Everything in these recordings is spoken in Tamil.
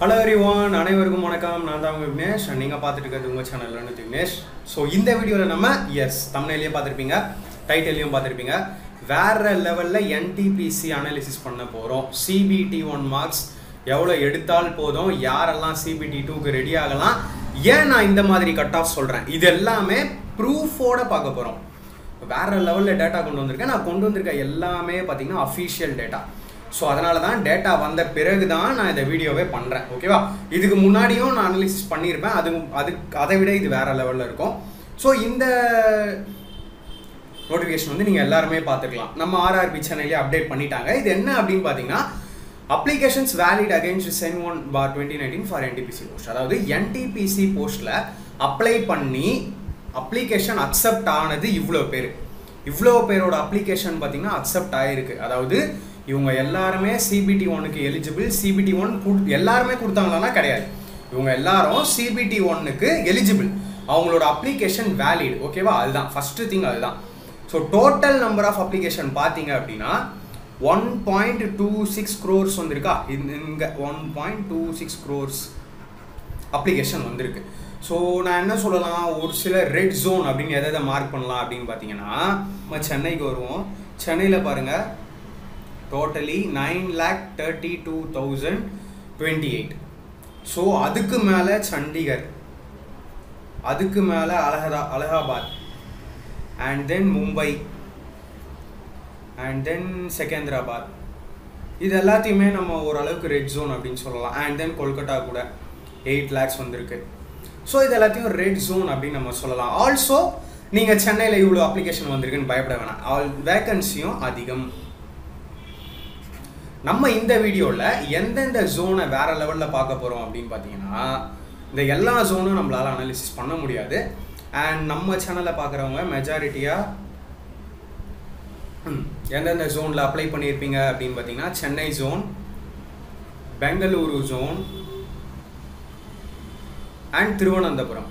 ஹலோ எவ்ரிவான் அனைவருக்கும் வணக்கம் நான் தான் உங்கள் விக்னேஷ் நீங்கள் பார்த்துட்டு இருக்கிறது உங்கள் சேனல் வந்து விக்னேஷ் ஸோ இந்த வீடியோவில் நம்ம எஸ் தமிழ்லேயே பார்த்துருப்பீங்க டைட்டிலையும் பார்த்துருப்பீங்க வேற லெவலில் என்டிபிசி அனாலிசிஸ் பண்ண போகிறோம் சிபிடி ஒன் மார்க்ஸ் எவ்வளோ எடுத்தால் போதும் யாரெல்லாம் சிபிடி டூக்கு ரெடி ஆகலாம் ஏன் நான் இந்த மாதிரி கட் ஆஃப் சொல்கிறேன் இது எல்லாமே ப்ரூஃபோட பார்க்க போகிறோம் வேற லெவலில் டேட்டா கொண்டு வந்திருக்கேன் நான் கொண்டு வந்திருக்க எல்லாமே பார்த்தீங்கன்னா அஃபிஷியல் டேட்டா ஸோ அதனால தான் டேட்டா வந்த பிறகு தான் நான் இந்த வீடியோவே பண்ணுறேன் ஓகேவா இதுக்கு முன்னாடியும் நான் அனலிசிஸ் பண்ணியிருப்பேன் அது அது அதை விட இது வேற லெவலில் இருக்கும் ஸோ இந்த நோட்டிஃபிகேஷன் வந்து நீங்கள் எல்லாருமே பார்த்துக்கலாம் நம்ம ஆர்ஆர்பி சேனல்லே அப்டேட் பண்ணிட்டாங்க இது என்ன அப்படின்னு பார்த்தீங்கன்னா applications valid against CEN one bar twenty nineteen for NTPC post அதாவது என்டிபிசி போஸ்ட்டில் அப்ளை பண்ணி அப்ளிகேஷன் அக்செப்ட் ஆனது இவ்வளோ பேர் இவ்வளோ பேரோட அப்ளிகேஷன் பார்த்தீங்கன்னா அக்செப்ட் ஆகிருக்கு அதாவது இவங்க எல்லாருமே சிபிடி ஒனுக்கு எலிஜிபிள் சிபிடி ஒன் எல்லாருமே கொடுத்தாங்களான்னா கிடையாது இவங்க எல்லாரும் சிபிடி ஒன்னுக்கு எலிஜிபிள் அவங்களோட அப்ளிகேஷன் வேலிட் ஓகேவா அதுதான் ஃபஸ்ட்டு திங் அதுதான் so total number of application பார்த்தீங்க அப்படின்னா one point two six crores வந்திருக்கா இங்கே one point two six crores application வந்திருக்கு ஸோ நான் என்ன சொல்லலாம் ஒரு சில ரெட் ஜோன் அப்படின்னு எதை எதை மார்க் பண்ணலாம் அப்படின்னு பார்த்தீங்கன்னா நம்ம சென்னைக்கு வருவோம் சென்னையில் பாருங்கள் totally nine lakh thirty two thousand twenty eight so அதுக்கு மேலே சண்டிகர் அதுக்கு மேலே அலஹதா Allahabad and then Mumbai and then Secunderabad இது எல்லாத்தையுமே நம்ம ஓரளவுக்கு ரெட் ஜோன் அப்படின்னு சொல்லலாம் அண்ட் தென் கொல்கட்டா கூட எயிட் லேக்ஸ் வந்திருக்கு ஸோ இது எல்லாத்தையும் ரெட் ஜோன் அப்படின்னு நம்ம சொல்லலாம் ஆல்சோ நீங்கள் சென்னையில் இவ்வளோ அப்ளிகேஷன் வந்திருக்குன்னு பயப்பட வேணாம் ஆல் வேக்கன்சியும் அதிகம் நம்ம இந்த வீடியோவில் எந்தெந்த ஜோனை வேற லெவலில் பார்க்க போகிறோம் அப்படின்னு பார்த்தீங்கன்னா இந்த எல்லா ஜோனும் நம்மளால் அனாலிசிஸ் பண்ண முடியாது அண்ட் நம்ம சேனலை பார்க்குறவங்க மெஜாரிட்டியாக எந்தெந்த ஜோனில் அப்ளை பண்ணியிருப்பீங்க அப்படின்னு பார்த்தீங்கன்னா Chennai zone Bengaluru zone and Thiruvananthapuram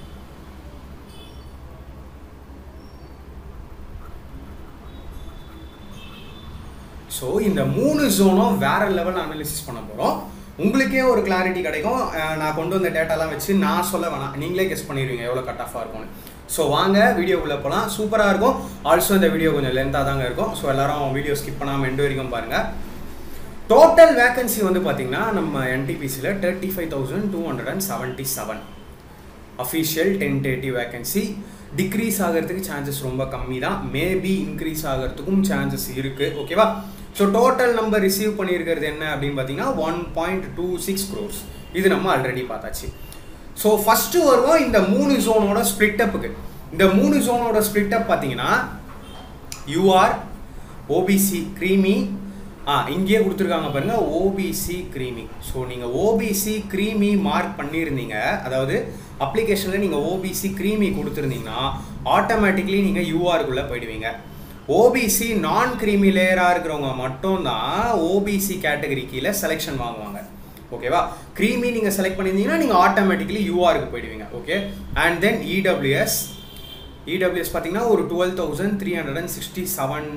so இந்த மூணு ஜோனும் வேற லெவலில் அனாலிசிஸ் பண்ண போகிறோம் உங்களுக்கே ஒரு கிளாரிட்டி கிடைக்கும் நான் கொண்டு வந்த டேட்டாலாம் வச்சு நான் சொல்ல வேணாம் நீங்களே கெஸ் பண்ணிடுவீங்க எவ்வளோ கட் ஆஃபாக இருக்கும்னு ஸோ வாங்க வீடியோக்குள்ளே போகலாம் சூப்பராக இருக்கும் ஆல்சோ இந்த வீடியோ கொஞ்சம் லென்த்தாக தாங்க இருக்கும் ஸோ எல்லாரும் வீடியோ ஸ்கிப் பண்ணாமல் எண்டு வரைக்கும் பாருங்கள் டோட்டல் வேக்கன்சி வந்து பார்த்தீங்கன்னா நம்ம என்டிபிசியில் thirty five thousand two hundred and seventy seven official tentative vacancy decrease ஆகிறதுக்கு சான்சஸ் ரொம்ப கம்மி தான் மேபி இன்க்ரீஸ் ஆகிறதுக்கும் சான்சஸ் இருக்குது ஓகேவா ஸோ டோட்டல் நம்பர் ரிசீவ் பண்ணியிருக்கிறது என்ன அப்படின்னு பார்த்தீங்கன்னா one point two six crores இது நம்ம ஆல்ரெடி பார்த்தாச்சு ஸோ ஃபஸ்ட்டு வருவோம் இந்த மூணு ஜோனோட ஸ்ப்ளிட் அப்புக்கு இந்த மூணு ஜோனோட ஸ்ப்ளிட் அப் பார்த்தீங்கன்னா யூஆர் ஓபிசி க்ரீமி ஆ இங்கேயே கொடுத்துருக்காங்க பாருங்கள் ஓபிசி க்ரீமி ஸோ நீங்கள் ஓபிசி க்ரீமி மார்க் பண்ணியிருந்தீங்க அதாவது அப்ளிகேஷனில் நீங்கள் ஓபிசி க்ரீமி கொடுத்துருந்தீங்கன்னா ஆட்டோமேட்டிக்லி நீங்கள் யூஆருக்குள்ளே போயிடுவீங்க ஓபிசி நான் க்ரீமி லேயராக இருக்கிறவங்க மட்டும்தான் ஓபிசி கேட்டகரி கீழே செலெக்ஷன் வாங்குவாங்க ஓகேவா க்ரீமி நீங்கள் செலக்ட் பண்ணியிருந்தீங்கன்னா நீங்கள் ஆட்டோமேட்டிக்லி யூஆருக்கு போயிடுவீங்க okay and then EWS EWS பார்த்தீங்கன்னா ஒரு twelve thousand three hundred and sixty seven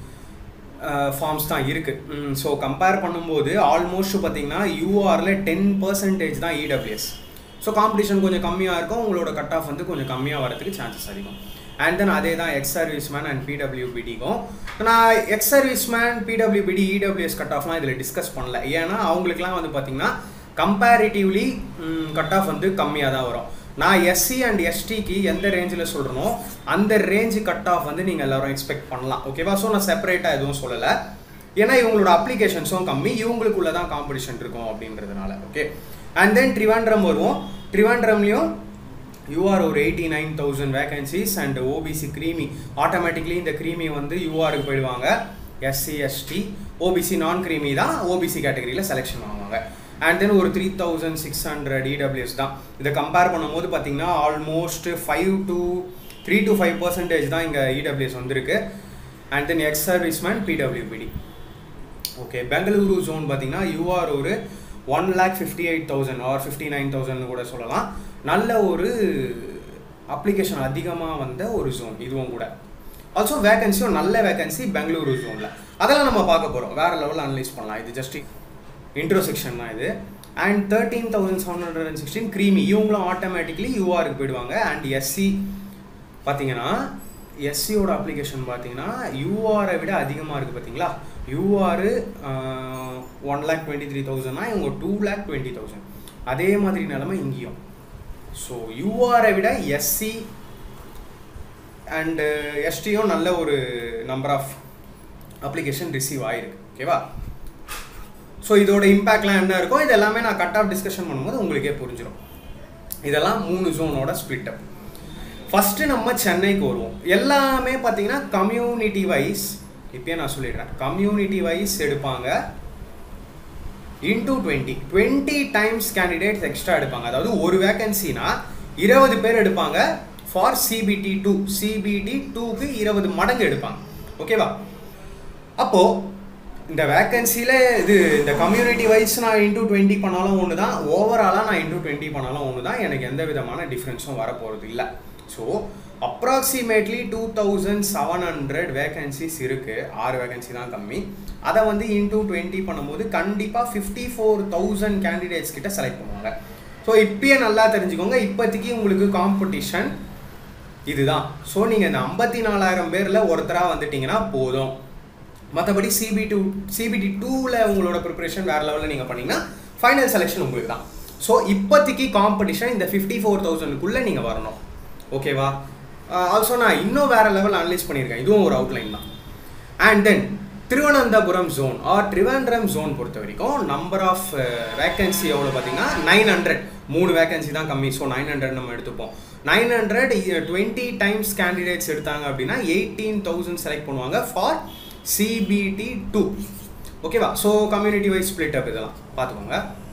forms தான் இருக்குது ஸோ கம்பேர் பண்ணும்போது ஆல்மோஸ்ட் பார்த்தீங்கன்னா யூஆரில் டென் பர்சன்டேஜ் தான் இடபிள்யூஎஸ் ஸோ காம்படிஷன் கொஞ்சம் கம்மியாக இருக்கும் உங்களோட கட் ஆஃப் வந்து கொஞ்சம் கம்மியாக வரதுக்கு சான்சஸ் அதிகம் அண்ட் தென் அதே தான் எக்ஸ் சர்வீஸ் மேன் அண்ட் பிடபிள்யூபிடிக்கும் non ex service man PWBD EWS cut ஆஃப்லாம் இதில் டிஸ்கஸ் பண்ணல ஏன்னா அவங்களுக்குலாம் வந்து பார்த்தீங்கன்னா கம்பேரிட்டிவ்லி கட் ஆஃப் வந்து கம்மியாக தான் வரும் நான் எஸ்சி அண்ட் எஸ்டிக்கு எந்த ரேஞ்சில் சொல்கிறனோ அந்த ரேஞ்சு கட் ஆஃப் வந்து நீங்கள் எல்லோரும் எக்ஸ்பெக்ட் பண்ணலாம் ஓகேவா ஸோ நான் செப்பரேட்டாக எதுவும் சொல்லலை ஏன்னா இவங்களோட அப்ளிகேஷன்ஸும் கம்மி இவங்களுக்குள்ள தான் காம்படிஷன் இருக்கும் அப்படின்றதுனால ஓகே அண்ட் தென் ட்ரிவாண்ட்ரம் வருவோம் ட்ரிவாண்ட்ரம்லேயும் யூஆர் ஒரு eighty nine thousand vacancies and OBC creamy automatically இந்த க்ரீமி வந்து யூஆருக்கு போயிடுவாங்க SC ST OBC non creamy தான் ஓபிசி கேட்டகரியில் செலெக்ஷன் வாங்குவாங்க அண்ட் தென் ஒரு three thousand six hundred EWS தான் இதை கம்பேர் பண்ணும்போது பார்த்தீங்கன்னா almost five to three to five percentage தான் இங்கே இடபிள்யூஎஸ் வந்திருக்கு and then ex serviceman PWBD okay Bengaluru zone பார்த்தீங்கன்னா யூஆர் ஒரு one lakh fifty eight thousand R fifty nine thousand கூட சொல்லலாம் நல்ல ஒரு அப்ளிகேஷன் அதிகமாக வந்த ஒரு ஜோன் இதுவும் கூட ஆல்சோ வேகன்சியும் நல்ல வேகன்சி பெங்களூரு ஜோனில் அதெல்லாம் நம்ம பார்க்க போகிறோம் வேறு லெவலில் அனலைஸ் பண்ணலாம் இது ஜஸ்ட் இன்ட்ரோ செக்ஷன் தான் இது and thirteen thousand seven hundred and sixteen creamy இவங்களும் ஆட்டோமேட்டிக்லி யூஆருக்கு போயிடுவாங்க அண்ட் எஸ்சி பார்த்தீங்கன்னா எஸ்சியோட அப்ளிகேஷன் பார்த்தீங்கன்னா யூஆரை விட அதிகமாக இருக்குது பார்த்தீங்களா UR one lakh twenty three தௌசண்ட்னா இவங்க டூ லேக் டுவெண்ட்டி தௌசண்ட் அதே மாதிரி நிலமை இங்கேயும் ஸோ யூஆரை விட எஸ்சி அண்டு எஸ்டியும் நல்ல ஒரு நம்பர் ஆஃப் அப்ளிகேஷன் ரிசீவ் ஆகிருக்கு ஓகேவா ஸோ இதோட இம்பேக்ட்லாம் என்ன இருக்கும் இது எல்லாமே நான் கட் ஆஃப் டிஸ்கஷன் பண்ணும்போது உங்களுக்கே புரிஞ்சிடும் இதெல்லாம் மூணு ஜோனோட ஸ்பிளிட் அப் ஃபஸ்ட்டு நம்ம சென்னைக்கு வருவோம் எல்லாமே பார்த்தீங்கன்னா கம்யூனிட்டி வைஸ் இப்பயே நான் சொல்லிடுறேன் கம்யூனிட்டி வைஸ் எடுப்பாங்க into twenty twenty times candidates extra எடுப்பாங்க அதாவது ஒரு வேகன்சினா இருபது பேர் எடுப்பாங்க ஃபார் சிபிடி டூ சிபிடி டூக்கு இருபது மடங்கு எடுப்பாங்க ஓகேவா அப்போது இந்த வேக்கன்சியில் இது இந்த கம்யூனிட்டி வைஸ் நான் இன்டூ டுவெண்ட்டி பண்ணாலும் ஒன்று தான் ஓவராலாக நான் இன்டூ டுவெண்ட்டி பண்ணாலும் ஒன்று தான் எனக்கு எந்த விதமான டிஃப்ரென்ஸும் வரப்போகிறது இல்லை so approximately two thousand seven hundred vacancies இருக்குது ஆறு வேகன்சி தான் கம்மி அதை வந்து இன்டூ டுவெண்ட்டி பண்ணும்போது கண்டிப்பாக ஃபிஃப்டி ஃபோர் தௌசண்ட் கேண்டிடேட்ஸ் கிட்ட செலக்ட் பண்ணுவாங்க ஸோ இப்பயே நல்லா தெரிஞ்சுக்கோங்க இப்போதைக்கு உங்களுக்கு காம்படிஷன் இதுதான் ஸோ நீங்கள் இந்த ஐம்பத்தி நாலாயிரம் பேரில் ஒருத்தராக வந்துட்டீங்கன்னா போதும் மற்றபடி சிபி டூ சிபிடி டூவில் உங்களோட ப்ரிப்பரேஷன் வேறு லெவலில் நீங்கள் பண்ணிங்கன்னா ஃபைனல் செலெக்ஷன் உங்களுக்கு தான் ஸோ இப்போதைக்கு காம்படிஷன் இந்த ஃபிஃப்டி ஃபோர் தௌசண்ட்குள்ளே நீங்கள் வரணும் ஓகேவா ஆல்சோ நான் இன்னும் வேறு லெவல் அனலைஸ் பண்ணியிருக்கேன் இதுவும் ஒரு அவுட்லைன் தான் and then Thiruvananthapuram zone or Trivandrum zone பொறுத்த வரைக்கும் நம்பர் ஆஃப் வேக்கன்சி எவ்வளோ பார்த்தீங்கன்னா நைன் ஹண்ட்ரட் மூணு வேக்கன்சி தான் கம்மி ஸோ நைன் ஹண்ட்ரட் நம்ம எடுத்துப்போம் nine hundred twenty times candidates எடுத்தாங்க அப்படின்னா எயிட்டீன் தௌசண்ட் செலக்ட் பண்ணுவாங்க ஃபார் சிபிடி டூ ஓகேவா so community wise split up இதெல்லாம் பார்த்துக்கோங்க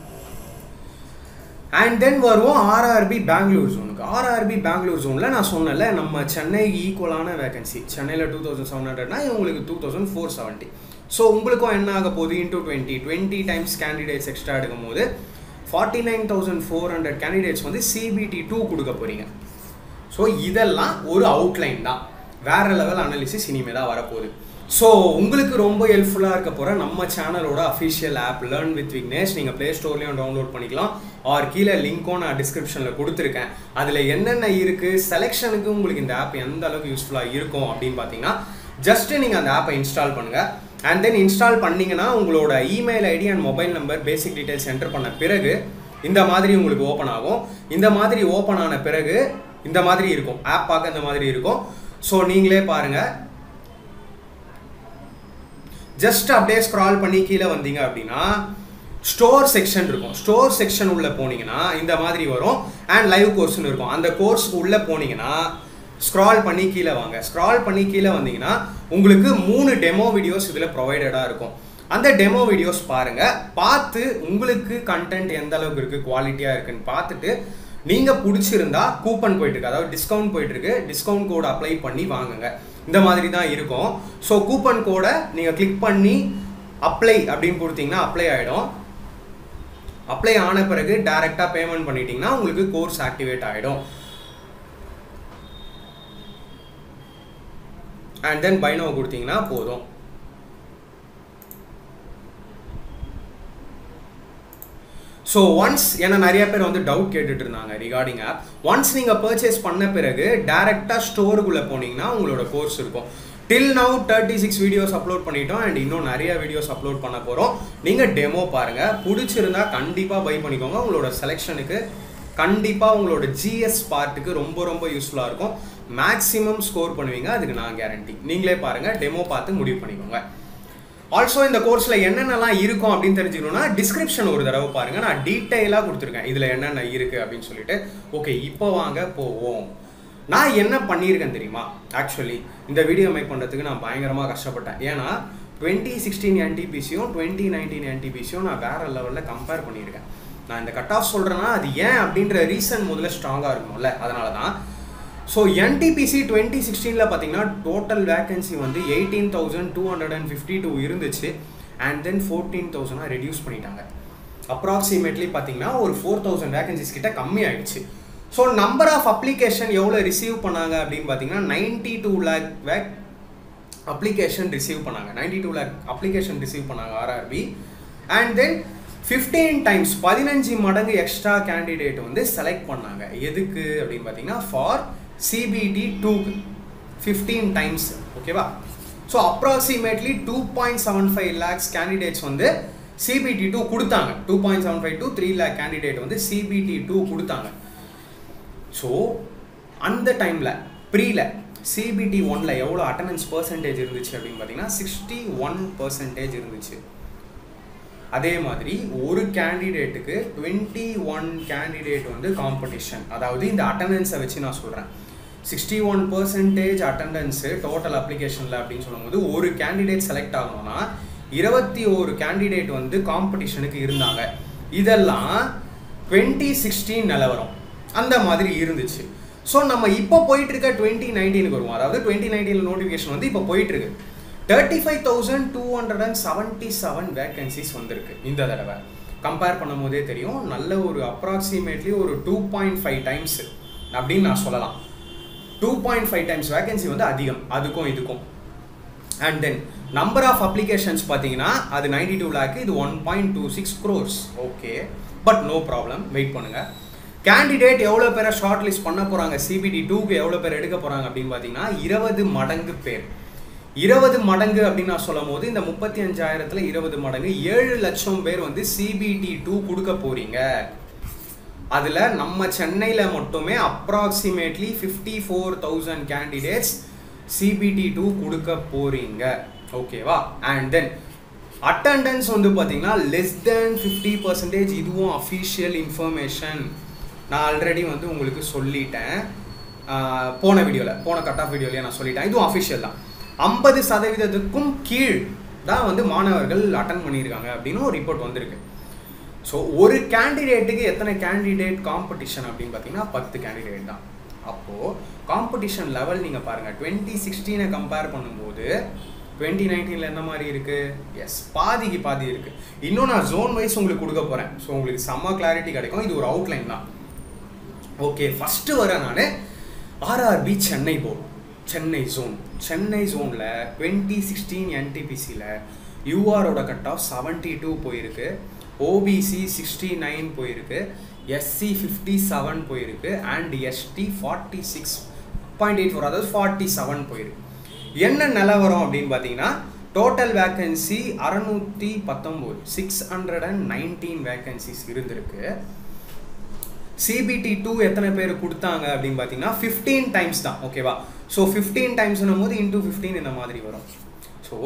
அண்ட் தென் வருவோம் ஆர்ஆர்பி பெங்களூர் ஜோனுக்கு ஆர்ஆர்பி பெங்களூர் ஜோனில் நான் சொன்னல நம்ம சென்னைக்கு ஈக்குவலான வேகன்சி சென்னையில் டூ தௌசண்ட் செவன் ஹண்ட்ரட்னா இவங்களுக்கு two thousand four seventy so உங்களுக்கும் என்ன ஆக போகுது into twenty twenty times candidates extra எடுக்கும் போது forty nine thousand four hundred candidates வந்து சிபிடி டூ கொடுக்க போகிறீங்க ஸோ இதெல்லாம் ஒரு அவுட்லைன் தான் வேற லெவல் அனாலிசிஸ் இனிமேல் தான் வரப்போகுது ஸோ உங்களுக்கு ரொம்ப ஹெல்ப்ஃபுல்லாக இருக்க போகிற நம்ம சேனலோட official app learn with Vignesh நீங்கள் ப்ளே ஸ்டோர்லேயும் டவுன்லோட் பண்ணிக்கலாம் ஆர் கீழே லிங்க்கும் நான் டிஸ்கிரிப்ஷனில் கொடுத்துருக்கேன் அதில் என்னென்ன இருக்குது செலெக்ஷனுக்கு உங்களுக்கு இந்த ஆப் எந்த அளவுக்கு யூஸ்ஃபுல்லாக இருக்கும் அப்படின்னு பார்த்தீங்கன்னா ஜஸ்ட்டு நீங்கள் அந்த ஆப்பை இன்ஸ்டால் பண்ணுங்கள் அண்ட் தென் இன்ஸ்டால் பண்ணிங்கன்னா உங்களோட email ID and mobile number basic details enter பண்ண பிறகு இந்த மாதிரி உங்களுக்கு ஓப்பன் ஆகும் இந்த மாதிரி ஓப்பன் ஆன பிறகு இந்த மாதிரி இருக்கும் ஆப் பார்க்க இந்த மாதிரி இருக்கும் ஸோ நீங்களே பாருங்கள் ஜஸ்ட் அப்படியே ஸ்க்ரால் பண்ணி கீழே வந்தீங்க அப்படின்னா ஸ்டோர் செக்ஷன் இருக்கும் ஸ்டோர் செக்ஷன் உள்ளே போனீங்கன்னா இந்த மாதிரி வரும் அண்ட் லைவ் கோர்ஸ்னு இருக்கும் அந்த கோர்ஸ்க்கு உள்ளே போனீங்கன்னா ஸ்க்ரால் பண்ணி கீழே வாங்க ஸ்க்ரால் பண்ணி கீழே வந்தீங்கன்னா உங்களுக்கு மூணு டெமோ வீடியோஸ் இதில் ப்ரொவைடடாக இருக்கும் அந்த டெமோ வீடியோஸ் பாருங்கள் பார்த்து உங்களுக்கு கண்டென்ட் எந்த அளவுக்கு இருக்குது குவாலிட்டியாக இருக்குன்னு பார்த்துட்டு நீங்கள் பிடிச்சிருந்தா கூப்பன் போயிட்டுருக்கு அதாவது டிஸ்கவுண்ட் போயிட்டுருக்கு டிஸ்கவுண்ட் கோட் அப்ளை பண்ணி வாங்குங்க இந்த மாதிரி தான் இருக்கும் ஸோ கூப்பன் கோடை நீங்கள் கிளிக் பண்ணி அப்ளை அப்படின்னு கொடுத்தீங்கன்னா அப்ளை ஆகிடும் அப்ளை ஆன பிறகு டைரெக்டாக பேமெண்ட் பண்ணிட்டீங்கன்னா உங்களுக்கு கோர்ஸ் ஆக்டிவேட் ஆகிடும் அண்ட் தென் பைனோ கொடுத்தீங்கன்னா போதும் ஸோ ஒன்ஸ் ஏன்னா நிறைய பேர் வந்து டவுட் கேட்டுட்டு இருந்தாங்க ரிகார்டிங் ஆப் ஒன்ஸ் நீங்கள் பர்ச்சேஸ் பண்ண பிறகு டேரெக்டாக ஸ்டோருக்குள்ளே போனீங்கன்னா உங்களோட கோர்ஸ் இருக்கும் till now thirty six videos upload பண்ணிட்டோம் அண்ட் இன்னும் நிறைய வீடியோஸ் அப்லோட் பண்ண போகிறோம் நீங்கள் டெமோ பாருங்கள் பிடிச்சிருந்தா கண்டிப்பாக பை பண்ணிக்கோங்க உங்களோட செலெக்ஷனுக்கு கண்டிப்பாக உங்களோட ஜிஎஸ் பார்ட்டுக்கு ரொம்ப ரொம்ப யூஸ்ஃபுல்லாக இருக்கும் மேக்ஸிமம் ஸ்கோர் பண்ணுவீங்க அதுக்கு நான் கேரண்டி நீங்களே பாருங்கள் டெமோ பார்த்து முடிவு பண்ணிக்கோங்க ஆல்சோ இந்த கோர்ஸில் என்னென்னலாம் இருக்கும் அப்படின்னு தெரிஞ்சுக்கணும்னா டிஸ்கிரிப்ஷன் ஒரு தடவை பாருங்கள் நான் டீட்டெயிலாக கொடுத்துருக்கேன் இதில் என்னென்ன இருக்குது அப்படின்னு சொல்லிட்டு ஓகே இப்போ வாங்க போவோம் நான் என்ன பண்ணியிருக்கேன் தெரியுமா ஆக்சுவலி இந்த வீடியோ மேக் பண்ணுறதுக்கு நான் பயங்கரமாக கஷ்டப்பட்டேன் ஏன்னா டுவெண்ட்டி சிக்ஸ்டீன் என்டிபிசியும் டுவெண்ட்டி நைன்டீன் என்டிபிசியும் நான் வேறு லெவலில் கம்பேர் பண்ணியிருக்கேன் நான் இந்த கட் ஆஃப் சொல்கிறேன்னா அது ஏன் அப்படின்ற ரீசன் முதல்ல ஸ்ட்ராங்காக இருக்கணும்ல அதனால தான் ஸோ என்டிபிசி டுவெண்ட்டி சிக்ஸ்டீனில் பார்த்தீங்கன்னா டோட்டல் வேகன்சி வந்து eighteen thousand two hundred and fifty two இருந்துச்சு அண்ட் தென் ஃபோர்டீன் தௌசண்டாக ரெடியூஸ் பண்ணிட்டாங்க அப்ராக்சிமேட்லி பார்த்தீங்கன்னா ஒரு ஃபோர் தௌசண்ட் வேகன்சிஸ் கிட்ட கம்மி ஆயிடுச்சு ஸோ நம்பர் ஆஃப் அப்ளிகேஷன் எவ்வளோ ரிசீவ் பண்ணாங்க அப்படின்னு பார்த்தீங்கன்னா நைன்டி டூ லேக் வேக் அப்ளிகேஷன் ரிசீவ் பண்ணாங்க ninety two lakh application receive பண்ணாங்க RRB and then fifteen times பதினஞ்சு மடங்கு எக்ஸ்ட்ரா கேண்டிடேட் வந்து செலக்ட் பண்ணாங்க எதுக்கு அப்படின்னு பார்த்தீங்கன்னா ஃபார் சிபிடி டூக்கு ஃபிஃப்டீன் டைம்ஸ் ஓகேவா so approximately two point seven five lakhs candidates வந்து சிபிடி டூ கொடுத்தாங்க two point seven five two three lakh candidate வந்து சிபிடி டூ கொடுத்தாங்க ஸோ அந்த டைமில் ப்ரீல சிபிடி ஒன்ல எவ்வளோ அட்டண்டன்ஸ் பர்சன்டேஜ் இருந்துச்சு அப்படின்னு பார்த்தீங்கன்னா சிக்ஸ்டி ஒன் பர்சன்டேஜ் இருந்துச்சு அதே மாதிரி ஒரு கேண்டிடேட்டுக்கு டுவெண்ட்டி ஒன் கேண்டிடேட் வந்து காம்படிஷன் அதாவது இந்த அட்டண்டன்ஸை வச்சு நான் சொல்கிறேன் sixty one percentage attendance total அப்ளிகேஷனில் அப்படின்னு சொல்லும்போது ஒரு கேண்டிடேட் செலக்ட் ஆகணும்னா இருபத்தி ஒரு கேண்டிடேட் வந்து காம்படிஷனுக்கு இருந்தாங்க இதெல்லாம் டுவெண்ட்டி சிக்ஸ்டீன் நிலவரம் அந்த மாதிரி இருந்துச்சு ஸோ நம்ம இப்போ போயிட்டு இருக்க டுவெண்ட்டி நைன்டீனுக்கு வருவோம் அதாவது டுவெண்ட்டி நைன்டீன் நோட்டிஃபிகேஷன் வந்து இப்போ போயிட்டு இருக்கு thirty five thousand two hundred and seventy seven vacancies வந்திருக்கு இந்த தடவை கம்பேர் பண்ணும் போதே தெரியும் நல்ல ஒரு அப்ராக்சிமேட்லி ஒரு டூ பாயிண்ட் ஃபைவ் டைம்ஸ் அப்படின்னு நான் சொல்லலாம் two point five times vacancy வந்து அதிகம் அதுக்கும் இதுக்கும் and then number of applications பார்த்தீங்கன்னா அது நைன்டி டூ லேக்கு இது one point two six crores okay but no problem wait பண்ணுங்கள் கேண்டிடேட் எவ்வளோ பேரை ஷார்ட் லிஸ்ட் பண்ண போகிறாங்க சிபிடி டூக்கு எவ்வளோ பேர் எடுக்க போகிறாங்க அப்படின்னு பார்த்தீங்கன்னா இருபது மடங்கு பேர் இருபது மடங்கு அப்படின்னு நான் சொல்லும் போது இந்த முப்பத்தி அஞ்சாயிரத்துல இருபது மடங்கு ஏழு லட்சம் பேர் வந்து சிபிடி டூ கொடுக்க போறீங்க அதில் நம்ம சென்னையில் மட்டுமே approximately fifty four thousand candidates CBT two கொடுக்க போறீங்க ஓகேவா அண்ட் தென் அட்டண்டன்ஸ் வந்து பார்த்தீங்கன்னா லெஸ் தேன் ஃபிஃப்டி பர்சன்டேஜ் இதுவும் அஃபிஷியல் இன்ஃபர்மேஷன் நான் ஆல்ரெடி வந்து உங்களுக்கு சொல்லிட்டேன் ஆஹ் போன வீடியோவில் போன கட் ஆஃப் வீடியோலேயே நான் சொல்லிட்டேன் இதுவும் அஃபிஷியல் தான் ஐம்பது சதவீதத்துக்கும் கீழ் தான் வந்து மாணவர்கள் அட்டன் பண்ணியிருக்காங்க அப்படின்னு ஒரு ரிப்போர்ட் வந்திருக்கு ஸோ ஒரு கேண்டிடேட்டுக்கு எத்தனை கேண்டிடேட் காம்படிஷன் அப்படின்னு பார்த்தீங்கன்னா பத்து கேண்டிடேட் தான் அப்போது காம்படிஷன் லெவல் நீங்கள் பாருங்கள் டுவெண்ட்டி சிக்ஸ்டீனை கம்பேர் பண்ணும்போது டுவெண்ட்டி நைன்டீனில் என்ன மாதிரி இருக்குது எஸ் பாதிக்கு பாதி இருக்குது இன்னும் நான் ஜோன் வைஸ் உங்களுக்கு கொடுக்க போகிறேன் ஸோ உங்களுக்கு செம்ம கிளாரிட்டி கிடைக்கும் இது ஒரு அவுட்லைன் தான் ஓகே ஃபஸ்ட்டு வர நான் RRB Chennai board Chennai zone Chennai ஜோனில் டுவெண்ட்டி சிக்ஸ்டீன் என்டிபிசியில் யூஆரோட கட் ஆஃப் செவன்ட்டி டூ போயிருக்கு ஓபிசி சிக்ஸ்டி நைன் போயிருக்கு எஸ்சி ஃபிஃப்டி செவன் போயிருக்கு and ST forty six point eight four அதாவது ஃபார்ட்டி செவன் போயிருக்கு என்ன நிலவரம் அப்படின்னு பார்த்தீங்கன்னா டோட்டல் வேக்கன்சி அறநூற்றி பத்தொம்போது six hundred and nineteen vacancies இருந்திருக்கு சிபிடி டூ எத்தனை பேர் கொடுத்தாங்க அப்படின்னு பார்த்தீங்கன்னா ஃபிஃப்டீன் டைம்ஸ் தான் ஓகேவா ஸோ ஃபிஃப்டீன் டைம்ஸ்னும் போது இன்டூ ஃபிஃப்டீன் இந்த மாதிரி வரும் so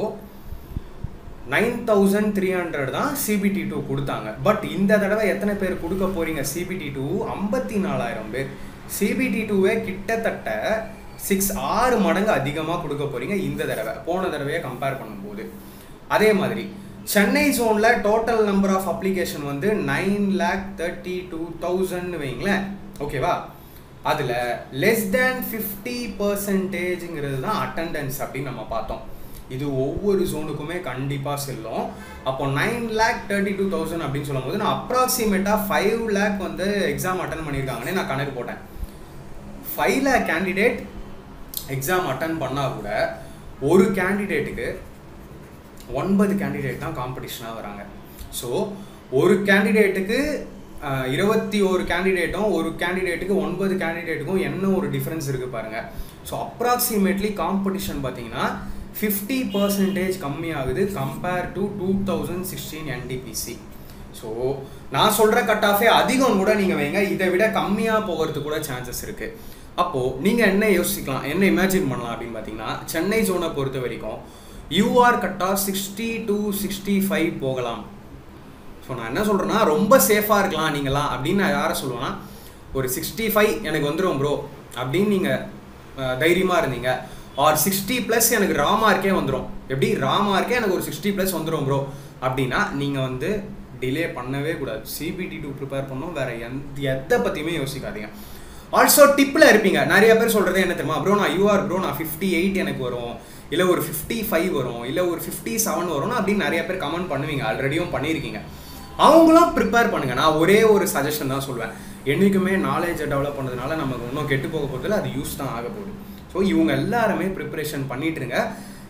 nine thousand three hundred தான் சிபிடி டூ கொடுத்தாங்க பட் இந்த தடவை எத்தனை பேர் கொடுக்க போறீங்க சிபிடி டூ ஐம்பத்தி நாலாயிரம் பேர் சிபிடி டூவே கிட்டத்தட்ட சிக்ஸ் ஆறு மடங்கு அதிகமாக கொடுக்க போறீங்க இந்த தடவை போன தடவையை கம்பேர் பண்ணும்போது அதே மாதிரி சென்னை ஜோனில் டோட்டல் நம்பர் ஆஃப் அப்ளிகேஷன் வந்து nine lakh thirty two thousand வைங்களேன் ஓகேவா அதில் லெஸ் தேன் ஃபிஃப்டி பர்சன்டேஜுங்கிறது தான் அட்டண்டன்ஸ் அப்படின்னு நம்ம பார்த்தோம் இது ஒவ்வொரு ஜோனுக்குமே கண்டிப்பாக செல்லும் அப்போ nine lakh thirty two thousand அப்படின்னு சொல்லும்போது நான் அப்ராக்சிமேட்டாக ஃபைவ் லேக் வந்து எக்ஸாம் அட்டன் பண்ணியிருக்காங்கன்னு நான் கணக்கு போட்டேன் five lakh candidate exam attend பண்ணால் கூட ஒரு கேண்டிடேட்டுக்கு ஒன்பது கேண்டிடேட் தான் காம்படிஷனாக வராங்க ஸோ ஒரு கேண்டிடேட்டுக்கு இருபத்தி ஒரு கேண்டிடேட்டும் ஒரு கேண்டிடேட்டுக்கு ஒன்பது கேண்டிடேட்டுக்கும் என்ன ஒரு டிஃப்ரென்ஸ் இருக்குது பாருங்கள் ஸோ அப்ராக்சிமேட்லி காம்படிஷன் பார்த்தீங்கன்னா ஃபிஃப்டி பர்சன்டேஜ் கம்மியாகுது compare to two thousand sixteen NTPC so நான் சொல்கிற கட் ஆஃபே அதிகம் கூட நீங்கள் வைங்க இதை விட கம்மியாக போகிறதுக்கு கூட சான்சஸ் இருக்குது அப்போது நீங்கள் என்ன யோசிக்கலாம் என்ன இமேஜின் பண்ணலாம் அப்படின்னு பார்த்தீங்கன்னா சென்னை ஜோனை பொறுத்த வரைக்கும் UR cut off sixty to sixty five போகலாம் ஸோ நான் என்ன சொல்கிறேன்னா ரொம்ப சேஃபாக இருக்கலாம் நீங்களாம் அப்படின்னு நான் யாரை சொல்லுவேன்னா ஒரு சிக்ஸ்டி ஃபைவ் எனக்கு வந்துடும் ப்ரோ அப்படின்னு நீங்கள் தைரியமாக இருந்தீங்க ஆர் சிக்ஸ்டி ப்ளஸ் எனக்கு ரா மார்க்கே வந்துடும் எப்படி ரா மார்க்கே எனக்கு ஒரு சிக்ஸ்டி ப்ளஸ் வந்துடும் ப்ரோ அப்படின்னா நீங்கள் வந்து டிலே பண்ணவே கூடாது சிபிடி டூ ப்ரிப்பேர் பண்ணோம் வேறு எந்த எதை பற்றியுமே யோசிக்காதீங்க ஆல்சோ டிப்பில் இருப்பீங்க நிறைய பேர் சொல்கிறது என்ன தெரியுமா ப்ரோ நான் யூஆர் ப்ரோ நான் ஃபிஃப்டி எயிட் எனக்கு வரும் இல்லை ஒரு ஃபிஃப்டி ஃபைவ் வரும் இல்லை ஒரு ஃபிஃப்டி செவன் வரும்னு அப்படின்னு நிறைய பேர் கமெண்ட் பண்ணுவீங்க ஆல்ரெடியும் பண்ணியிருக்கீங்க அவங்களும் ப்ரிப்பேர் பண்ணுங்க நான் ஒரே ஒரு சஜஷன் தான் சொல்லுவேன் என்றைக்குமே நாலேஜை டெவலப் பண்ணதுனால நமக்கு இன்னும் கெட்டு போக போகிறதுல அது யூஸ் தான் ஆக போகுது ஸோ இவங்க எல்லாருமே ப்ரிப்பரேஷன் பண்ணிட்டு இருங்க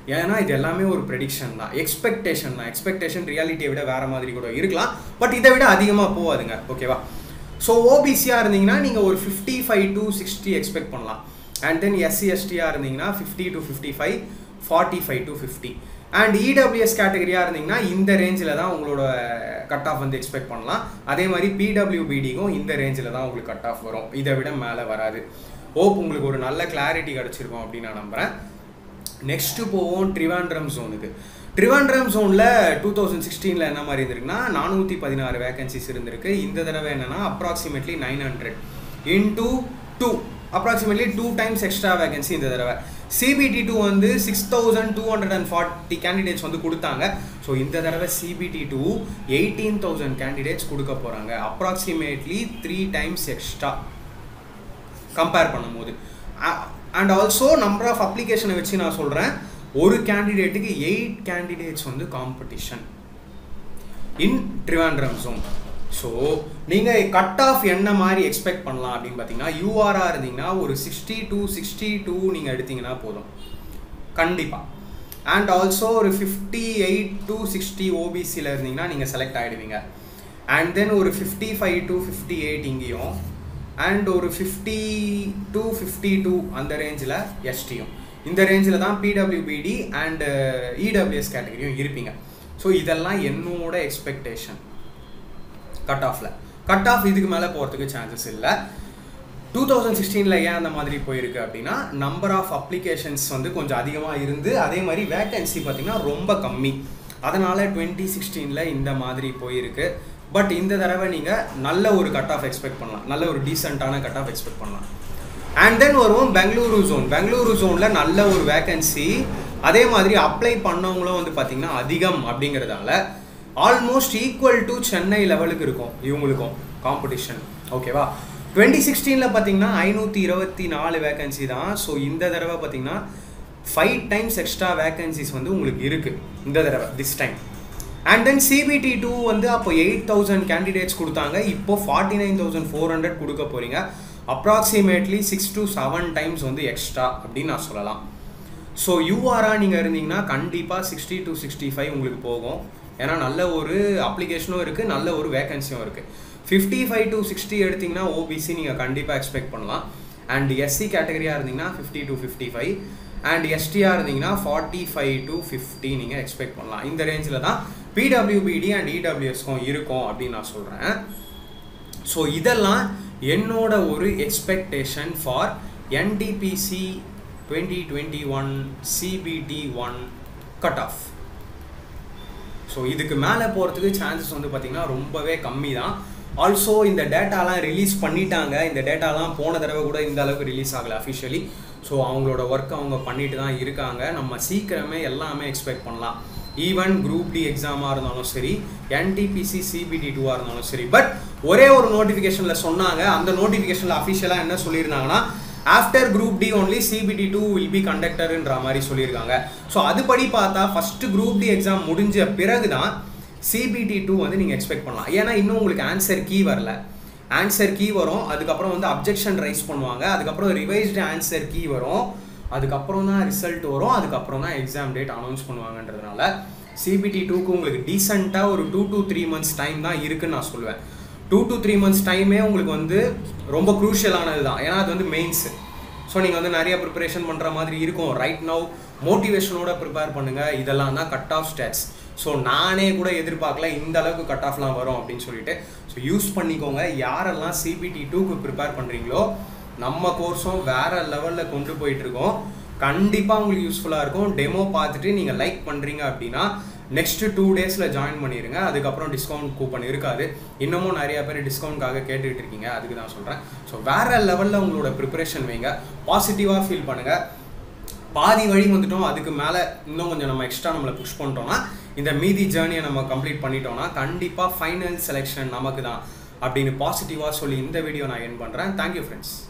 ஏன்னா இது எல்லாமே ஒரு ப்ரெடிக்ஷன் தான் எக்ஸ்பெக்டேஷன் தான் எக்ஸ்பெக்டேஷன் ரியாலிட்டியை விட வேறு மாதிரி கூட இருக்கலாம் பட் இதை விட அதிகமாக போகாதுங்க ஓகேவா ஸோ ஓபிசியாக இருந்தீங்கன்னா நீங்கள் ஒரு fifty five to sixty expect பண்ணலாம் அண்ட் தென் எஸ்சி எஸ்டியாக இருந்தீங்கன்னா fifty to fifty five forty five to fifty and EWS கேட்டகரியாக இருந்தீங்கன்னா இந்த ரேஞ்சில் தான் உங்களோட கட் ஆஃப் வந்து எக்ஸ்பெக்ட் பண்ணலாம் அதே மாதிரி பிடபிள்யூபிடிக்கும் இந்த ரேஞ்சில் தான் உங்களுக்கு கட் ஆஃப் வரும் இதை விட மேலே வராது ஓப் உங்களுக்கு ஒரு நல்ல கிளாரிட்டி கிடச்சிருக்கும் அப்படின்னு நான் நம்புகிறேன் நெக்ஸ்ட்டு போவோம் ட்ரிவாண்ட்ரம் ஜோனுக்கு ட்ரிவாண்ட்ரம் ஜோனில் டூ தௌசண்ட் சிக்ஸ்டீனில் என்ன மாதிரி இருந்திருக்குன்னா நானூற்றி பதினாறு வேகன்சிஸ் இருந்திருக்கு இந்த தடவை என்னென்னா approximately nine hundred into two approximately two times extra vacancy இந்த தடவை சிபிடி டூ வந்து six thousand two hundred and forty candidates வந்து கொடுத்தாங்க ஸோ இந்த தடவை CBT two eighteen thousand candidates கொடுக்க போகிறாங்க approximately three times extra compare பண்ணும்போது அண்ட் ஆல்சோ நம்பர் ஆஃப் அப்ளிகேஷனை வச்சு நான் சொல்கிறேன் ஒரு கேண்டிடேட்டுக்கு எயிட் கேண்டிடேட்ஸ் வந்து competition in Trivandrum zone so நீங்கள் கட் ஆஃப் என்ன மாதிரி எக்ஸ்பெக்ட் பண்ணலாம் அப்படின்னு பார்த்தீங்கன்னா யூஆராக இருந்தீங்கன்னா ஒரு சிக்ஸ்டி டூ சிக்ஸ்டி டூ நீங்கள் எடுத்தீங்கன்னா போதும் கண்டிப்பாக அண்ட் ஆல்சோ ஒரு ஃபிஃப்டி எயிட் டு சிக்ஸ்டி ஓபிசியில் இருந்தீங்கன்னா நீங்கள் செலக்ட் ஆகிடுவீங்க அண்ட் தென் ஒரு fifty five to fifty eight இங்கேயும் அண்ட் ஒரு ஃபிஃப்டி டூ ஃபிஃப்டி டூ அந்த ரேஞ்சில் எஸ்டியும் இந்த ரேஞ்சில் தான் பிடபிள்யூபிடி அண்ட் இடபிள்யூஎஸ் கேட்டகரியும் இருப்பீங்க ஸோ இதெல்லாம் என்னோட எக்ஸ்பெக்டேஷன் கட் ஆஃபில் கட் ஆஃப் இதுக்கு மேலே போகிறதுக்கு சான்சஸ் இல்லை டூ தௌசண்ட் சிக்ஸ்டீனில் ஏன் அந்த மாதிரி போயிருக்கு அப்படின்னா நம்பர் ஆஃப் அப்ளிகேஷன்ஸ் வந்து கொஞ்சம் அதிகமாக இருந்து அதே மாதிரி வேக்கன்சி பார்த்திங்கன்னா ரொம்ப கம்மி அதனால் டுவெண்ட்டி சிக்ஸ்டீனில் இந்த மாதிரி போயிருக்கு பட் இந்த தடவை நீங்கள் நல்ல ஒரு கட் ஆஃப் எக்ஸ்பெக்ட் பண்ணலாம் நல்ல ஒரு டீசெண்டான கட் ஆஃப் எக்ஸ்பெக்ட் பண்ணலாம் அண்ட் தென் வருவோம் பெங்களூரு ஜோன் பெங்களூரு ஜோனில் நல்ல ஒரு வேக்கன்சி அதே மாதிரி அப்ளை பண்ணவங்களும் வந்து பார்த்திங்கன்னா அதிகம் அப்படிங்கிறதால ஆல்மோஸ்ட் ஈக்குவல் டு சென்னை லெவலுக்கு இருக்கும் இவங்களுக்கும் காம்படிஷன் ஓகேவா டுவெண்ட்டி சிக்ஸ்டீனில் பார்த்தீங்கன்னா ஐநூற்றி இருபத்தி நாலு வேகன்சி தான் ஸோ இந்த தடவை பார்த்தீங்கன்னா ஃபைவ் டைம்ஸ் எக்ஸ்ட்ரா வேகன்சிஸ் வந்து உங்களுக்கு இருக்குது இந்த தடவை this time and then CBT two வந்து அப்போ எயிட் தௌசண்ட் கேண்டிடேட்ஸ் கொடுத்தாங்க இப்போ forty nine thousand four hundred கொடுக்க போகிறீங்க approximately six to seven times வந்து எக்ஸ்ட்ரா அப்படின்னு நான் சொல்லலாம் ஸோ யூஆராக நீங்கள் இருந்தீங்கன்னா கண்டிப்பாக சிக்ஸ்டி டு சிக்ஸ்டி ஃபைவ் உங்களுக்கு போகும் ஏன்னா நல்ல ஒரு அப்ளிகேஷனும் இருக்குது நல்ல ஒரு வேகன்சியும் இருக்குது ஃபிஃப்டி ஃபைவ் டு சிக்ஸ்டி எடுத்திங்கன்னா ஓபிசி நீங்கள் கண்டிப்பாக எக்ஸ்பெக்ட் பண்ணலாம் அண்ட் எஸ்சி கேட்டகரியாக இருந்தீங்கன்னா fifty to fifty five and எஸ்டியாக இருந்தீங்கன்னா ஃபார்ட்டி ஃபைவ் டு ஃபிஃப்டி நீங்கள் எக்ஸ்பெக்ட் பண்ணலாம் இந்த ரேஞ்சில் தான் பிடபிள்யூபிடி அண்ட் இடபிள்யூஎஸ்க்கும் இருக்கும் அப்படின்னு நான் சொல்கிறேன் ஸோ இதெல்லாம் என்னோட ஒரு expectation for NTPC twenty twenty one CBT one cut off so இதுக்கு மேலே போகிறதுக்கு சான்சஸ் வந்து பார்த்திங்கன்னா ரொம்பவே கம்மி தான் ஆல்சோ இந்த டேட்டாலாம் ரிலீஸ் பண்ணிட்டாங்க இந்த டேட்டாலாம் போன தடவை கூட இந்த அளவுக்கு ரிலீஸ் ஆகலை அஃபிஷியலி ஸோ அவங்களோட ஒர்க் அவங்க பண்ணிட்டு தான் இருக்காங்க நம்ம சீக்கிரமே எல்லாமே எக்ஸ்பெக்ட் பண்ணலாம் ஈவன் குரூப் டி எக்ஸாமாக இருந்தாலும் சரி என்டிபிசி சிபிடி டூவாக இருந்தாலும் சரி பட் ஒரே ஒரு நோட்டிஃபிகேஷனில் சொன்னாங்க அந்த நோட்டிஃபிகேஷனில் அஃபிஷியலாக என்ன சொல்லியிருந்தாங்கன்னா after group D only CBT two will be கண்டக்டர்ன்ற மாதிரி சொல்லியிருக்காங்க ஸோ அதுபடி பார்த்தா ஃபஸ்ட்டு குரூப் டி எக்ஸாம் முடிஞ்ச பிறகு தான் சிபிடி டூ வந்து நீங்கள் எக்ஸ்பெக்ட் பண்ணலாம் ஏன்னா இன்னும் உங்களுக்கு ஆன்சர் கீ வரல ஆன்சர் கீ வரும் அதுக்கப்புறம் வந்து அப்ஜெக்ஷன் ரைஸ் பண்ணுவாங்க அதுக்கப்புறம் ரிவைஸ்டு ஆன்சர் கீ வரும் அதுக்கப்புறம் தான் ரிசல்ட் வரும் அதுக்கப்புறம் தான் எக்ஸாம் டேட் அனௌன்ஸ் பண்ணுவாங்கன்றதுனால சிபிடி டூக்கு உங்களுக்கு டீசெண்டாக ஒரு two to three months time தான் இருக்குன்னு நான் சொல்லுவேன் டூ டு த்ரீ மந்த்ஸ் டைமே உங்களுக்கு வந்து ரொம்ப க்ரூஷியலானது தான் ஏன்னா அது வந்து மெயின்ஸ் ஸோ நீங்கள் வந்து நிறைய ப்ரிப்பரேஷன் பண்ணுற மாதிரி இருக்கும் ரைட் நவ் மோட்டிவேஷனோட ப்ரிப்பேர் பண்ணுங்கள் இதெல்லாம் தான் கட் ஆஃப் ஸ்டேட்ஸ் ஸோ நானே கூட எதிர்பார்க்கல இந்த அளவுக்கு கட் ஆஃப்லாம் வரும் அப்படின்னு சொல்லிட்டு ஸோ யூஸ் பண்ணிக்கோங்க யாரெல்லாம் சிபிடி டூக்கு ப்ரிப்பேர் பண்ணுறீங்களோ நம்ம கோர்ஸும் வேற லெவலில் கொண்டு போயிட்டு இருக்கோம் கண்டிப்பாக உங்களுக்கு யூஸ்ஃபுல்லாக இருக்கும் டெமோ பார்த்துட்டு நீங்கள் லைக் பண்ணுறீங்க அப்படின்னா நெக்ஸ்ட் டூ டேஸில் ஜாயின் பண்ணிடுங்க அதுக்கப்புறம் டிஸ்கவுண்ட் கூப்பன் இருக்காது இன்னமும் நிறைய பேர் டிஸ்கவுண்ட்காக கேட்டுக்கிட்டு இருக்கீங்க அதுக்கு தான் சொல்கிறேன் ஸோ வேறு லெவலில் உங்களோட ப்ரிப்பரேஷன் வைங்க பாசிட்டிவாக ஃபீல் பண்ணுங்கள் பாதி வழி வந்துட்டோம் அதுக்கு மேலே இன்னும் கொஞ்சம் நம்ம எக்ஸ்ட்ரா நம்மளை புஷ் பண்ணிட்டோம்னா இந்த மீதி ஜேர்னியை நம்ம கம்ப்ளீட் பண்ணிட்டோம்னா கண்டிப்பாக ஃபைனல் செலெக்ஷன் நமக்கு தான் அப்படின்னு பாசிட்டிவாக சொல்லி இந்த வீடியோ நான் என் பண்ணுறேன் தேங்க்யூ ஃப்ரெண்ட்ஸ்